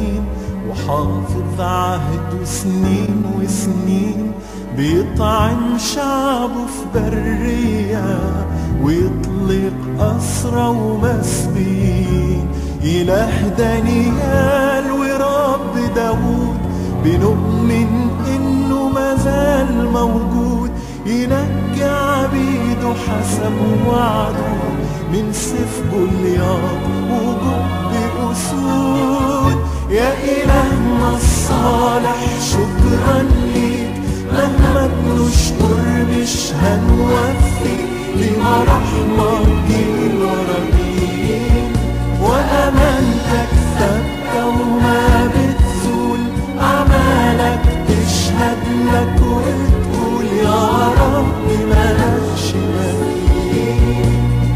مين وحافظ عهده سنين وسنين بيطعم شعبه في برية ويطلق أسرى ومسبين إله دانيال ورب داود بنؤمن إنه مازال موجود ينجي عبيده حسب وعده من سيف جولياط وجب أسود يا إلهنا الصالح شكرا ليك مهما بنشكر مش هنوفي لمراحمك جيل ورا جيل وأمانتك ثابتة وما بتزول أعمالك تشهد لك وتقول يا رب مالكش مثيل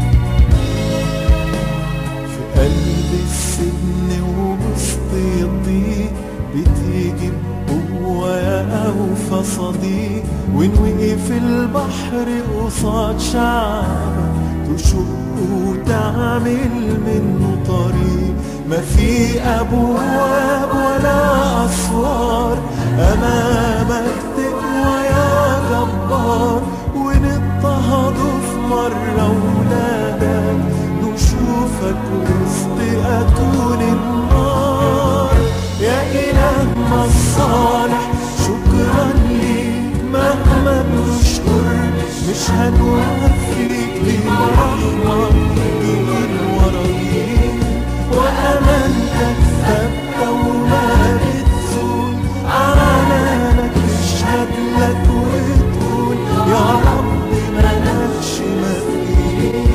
في قلب السجن ووسط الضيق بتيجي بقوة يا أوفى صديق وإن وقف البحر قصاد شعبك تشق وتعمل منه طريق ما في أبواب ولا أسوار أمامك تقوى يا جبار ونضطهد في مرة ولادك نشوفك وسط أتون النار يا إلهنا الصالح شكرا ليك مهما بنشكر مش هنوفيك لمراحمك جيل ورا جيل وأمانتك ثابتة وما بتزول أعمالك تشهد لك وتقول يا رب مالكش مثيل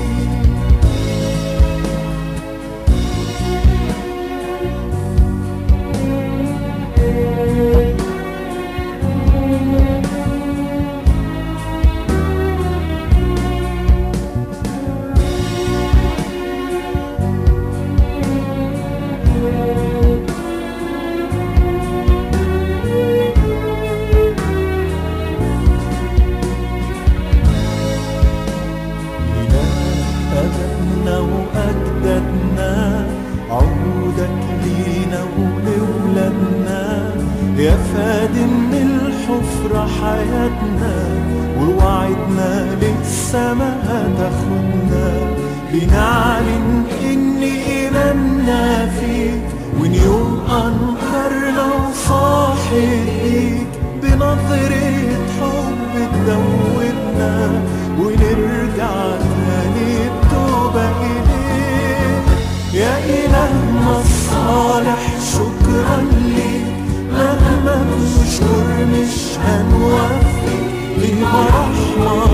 أبائنا وأجدادنا عودك لينا ولولادنا يا فادي من الحفرة حياتنا ووعدنا للسما هتاخدنا بنعلن إن إيماننا فيك وإن يوم أنكرنا وصاحب ليك بنظرة حب تدوبنا ونرجع تاني التوبة إليك يا إلهنا الصالح شكرا ليك مهما بنشكر مش هنوفي لمراحمك